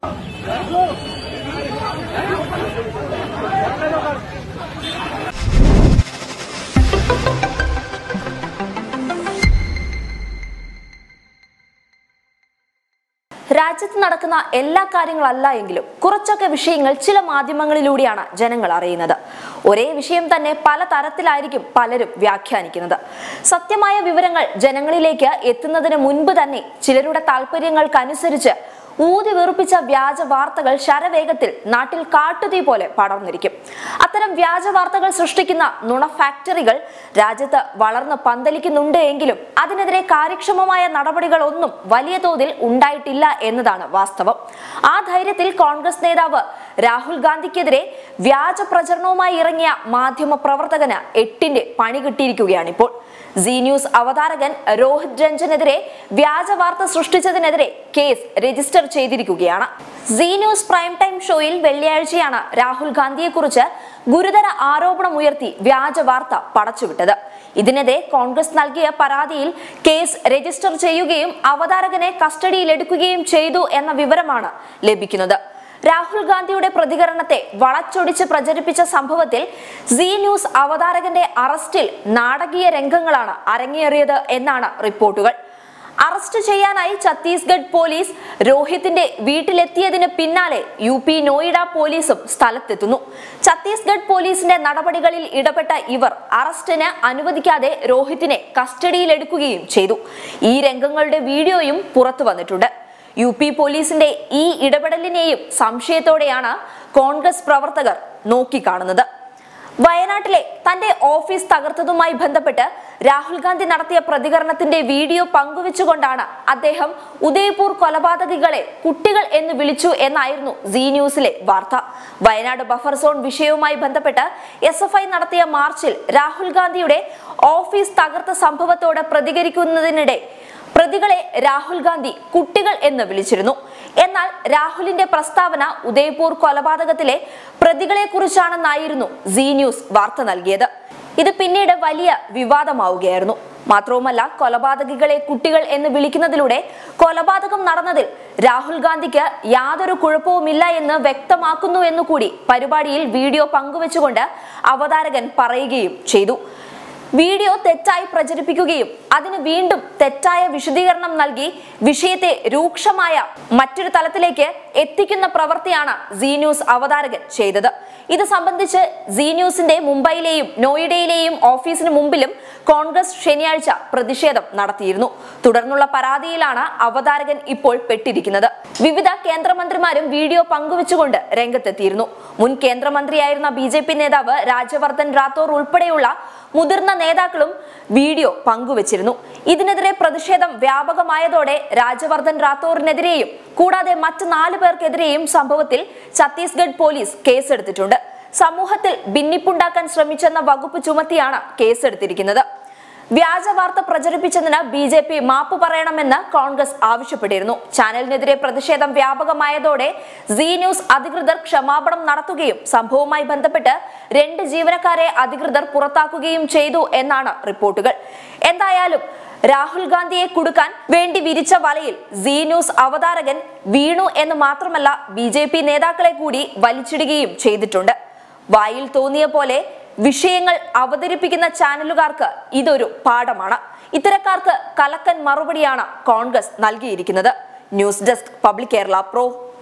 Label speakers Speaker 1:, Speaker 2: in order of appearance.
Speaker 1: രാജ്യത്ത് നടക്കുന്ന എല്ലാ കാര്യങ്ങളല്ല എങ്കിലും കുറച്ചൊക്കെ വിഷയങ്ങൾ ചില മാധ്യമങ്ങളിലൂടെയാണ് ജനങ്ങൾ അറിയുന്നത് ഒരേ വിഷയം തന്നെ പല തരത്തിലായിരിക്കും പലരും വ്യാഖ്യാനിക്കുന്നത് സത്യമായ വിവരങ്ങൾ ജനങ്ങളിലേക്ക് എത്തുന്നതിന് മുൻപ് തന്നെ ചിലരുടെ താല്പര്യങ്ങൾക്കനുസരിച്ച് ഊതി വെറുപ്പിച്ച വ്യാജ വാർത്തകൾ ശരവേഗത്തിൽ നാട്ടിൽ കാട്ടുതീ പോലെ പടർന്നിരിക്കും അത്തരം വ്യാജ വാർത്തകൾ സൃഷ്ടിക്കുന്ന നുണ ഫാക്ടറികൾ രാജ്യത്ത് വളർന്ന് പന്തലിക്കുന്നുണ്ട് എങ്കിലും അതിനെതിരെ കാര്യക്ഷമമായ നടപടികളൊന്നും വലിയ തോതിൽ ഉണ്ടായിട്ടില്ല എന്നതാണ് വാസ്തവം ആ ധൈര്യത്തിൽ കോൺഗ്രസ് നേതാവ് രാഹുൽ ഗാന്ധിക്കെതിരെ വ്യാജ പ്രചരണവുമായി ഇറങ്ങിയ മാധ്യമ പ്രവർത്തകന് എട്ടിന്റെ പണി കിട്ടിയിരിക്കുകയാണിപ്പോൾ സി ന്യൂസ് അവതാരകൻ രോഹിത് രഞ്ജനെതിരെ വ്യാജ വാർത്ത സൃഷ്ടിച്ചതിനെതിരെ കേസ് രജിസ്റ്റർ ചെയ്തിരിക്കുകയാണ് സി ന്യൂസ് പ്രൈം ടൈം ഷോയിൽ വെള്ളിയാഴ്ചയാണ് രാഹുൽ ഗാന്ധിയെക്കുറിച്ച് ഗുരുതര ആരോപണമുയർത്തി വ്യാജ വാർത്ത പടച്ചുവിട്ടത് ഇതിനെതിരെ കോൺഗ്രസ് നൽകിയ പരാതിയിൽ കേസ് രജിസ്റ്റർ ചെയ്യുകയും അവതാരകനെ കസ്റ്റഡിയിലെടുക്കുകയും ചെയ്തു എന്ന വിവരമാണ് ലഭിക്കുന്നത് രാഹുൽ ഗാന്ധിയുടെ പ്രതികരണത്തെ വളച്ചൊടിച്ച് പ്രചരിപ്പിച്ച സംഭവത്തിൽ സി ന്യൂസ് അവതാരകന്റെ അറസ്റ്റിൽ നാടകീയ രംഗങ്ങളാണ് അരങ്ങേറിയത് എന്നാണ് റിപ്പോർട്ടുകൾ അറസ്റ്റ് ചെയ്യാനായി ഛത്തീസ്ഗഡ് പോലീസ് രോഹിത്തിന്റെ വീട്ടിലെത്തിയതിന് പിന്നാലെ യു പി നോയിഡ പോലീസും സ്ഥലത്തെത്തുന്നു ഛത്തീസ്ഗഡ് പോലീസിന്റെ നടപടികളിൽ ഇടപെട്ട ഇവർ അറസ്റ്റിന് അനുവദിക്കാതെ രോഹിത്തിനെ കസ്റ്റഡിയിലെടുക്കുകയും ചെയ്തു ഈ രംഗങ്ങളുടെ വീഡിയോയും പുറത്തു വന്നിട്ടുണ്ട് യു പി പോലീസിന്റെ ഈ ഇടപെടലിനെയും സംശയത്തോടെയാണ് കോൺഗ്രസ് പ്രവർത്തകർ നോക്കിക്കാണുന്നത് വയനാട്ടിലെ തന്റെ ഓഫീസ് തകർത്തതുമായി ബന്ധപ്പെട്ട് രാഹുൽ ഗാന്ധി നടത്തിയ പ്രതികരണത്തിന്റെ വീഡിയോ പങ്കുവെച്ചുകൊണ്ടാണ് അദ്ദേഹം ഉദയ്പൂർ കൊലപാതകികളെ കുട്ടികൾ എന്ന് വിളിച്ചു എന്നായിരുന്നു സി ന്യൂസിലെ വാർത്ത വയനാട് ബഫർ സോൺ വിഷയവുമായി ബന്ധപ്പെട്ട് എസ് എഫ് ഐ നടത്തിയ മാർച്ചിൽ രാഹുൽ ഗാന്ധിയുടെ ഓഫീസ് തകർത്ത സംഭവത്തോട് പ്രതികരിക്കുന്നതിനിടെ പ്രതികളെ രാഹുൽ ഗാന്ധി കുട്ടികൾ എന്ന് വിളിച്ചിരുന്നു എന്നാൽ രാഹുലിന്റെ പ്രസ്താവന ഉദയ്പൂർ കൊലപാതകത്തിലെ പ്രതികളെ കുറിച്ചാണെന്നായിരുന്നു സി ന്യൂസ് വാർത്ത നൽകിയത് ഇത് പിന്നീട് വലിയ വിവാദമാവുകയായിരുന്നു മാത്രവുമല്ല കൊലപാതകികളെ കുട്ടികൾ എന്ന് വിളിക്കുന്നതിലൂടെ കൊലപാതകം നടന്നതിൽ രാഹുൽ ഗാന്ധിക്ക് യാതൊരു കുഴപ്പവുമില്ല എന്ന് വ്യക്തമാക്കുന്നു എന്ന് കൂടി പരിപാടിയിൽ വീഡിയോ പങ്കുവെച്ചുകൊണ്ട് അവതാരകൻ പറയുകയും ചെയ്തു വീഡിയോ തെറ്റായി പ്രചരിപ്പിക്കുകയും അതിന് വീണ്ടും തെറ്റായ വിശദീകരണം നൽകി വിഷയത്തെ രൂക്ഷമായ മറ്റൊരു തലത്തിലേക്ക് എത്തിക്കുന്ന പ്രവൃത്തിയാണ് സി ന്യൂസ് അവതാരകൻ ചെയ്തത് ഇത് സംബന്ധിച്ച് സി ന്യൂസിന്റെ മുംബൈയിലെയും നോയിഡയിലെയും ഓഫീസിന് മുമ്പിലും കോൺഗ്രസ് ശനിയാഴ്ച പ്രതിഷേധം നടത്തിയിരുന്നു തുടർന്നുള്ള പരാതിയിലാണ് അവതാരകൻ ഇപ്പോൾ പെട്ടിരിക്കുന്നത് വിവിധ കേന്ദ്രമന്ത്രിമാരും വീഡിയോ പങ്കുവെച്ചുകൊണ്ട് രംഗത്തെത്തിയിരുന്നു മുൻ കേന്ദ്രമന്ത്രിയായിരുന്ന ബി ജെ പി നേതാവ് രാജ്യവർദ്ധൻ റാത്തോർ ഉൾപ്പെടെയുള്ള മുതിർന്ന നേതാക്കളും വീഡിയോ പങ്കുവച്ചിരുന്നു ഇതിനെതിരെ പ്രതിഷേധം വ്യാപകമായതോടെ രാജ്യവർദ്ധൻ റാത്തോറിനെതിരെയും കൂടാതെ മറ്റ് നാല് പേർക്കെതിരെയും സംഭവത്തിൽ ഛത്തീസ്ഗഡ് പോലീസ് കേസെടുത്തിട്ടുണ്ട് സമൂഹത്തിൽ ഭിന്നിപ്പുണ്ടാക്കാൻ ശ്രമിച്ചെന്ന വകുപ്പ് ചുമത്തിയാണ് കേസെടുത്തിരിക്കുന്നത് വ്യാജ വാർത്ത പ്രചരിപ്പിച്ചതിന് ബി ജെ പി മാപ്പ് പറയണമെന്ന് കോൺഗ്രസ് ആവശ്യപ്പെട്ടിരുന്നു ചാനലിനെതിരെ പ്രതിഷേധം വ്യാപകമായതോടെ സി ന്യൂസ് അധികൃതർ ക്ഷമാപണം നടത്തുകയും സംഭവവുമായി ബന്ധപ്പെട്ട് രണ്ട് ജീവനക്കാരെ അധികൃതർ പുറത്താക്കുകയും ചെയ്തു എന്നാണ് റിപ്പോർട്ടുകൾ എന്തായാലും രാഹുൽ ഗാന്ധിയെ കുടുക്കാൻ വേണ്ടി വിരിച്ച വലയിൽ സി ന്യൂസ് അവതാരകൻ വീണു എന്ന് മാത്രമല്ല ബി ജെ പി നേതാക്കളെ കൂടി വലിച്ചിടുകയും ചെയ്തിട്ടുണ്ട് വായിൽ തോന്നിയ പോലെ വിഷയങ്ങൾ അവതരിപ്പിക്കുന്ന ചാനലുകാർക്ക് ഇതൊരു പാഠമാണ് ഇത്തരക്കാർക്ക് കലക്കൻ മറുപടിയാണ് കോൺഗ്രസ് നൽകിയിരിക്കുന്നത് news desk public Kerala pro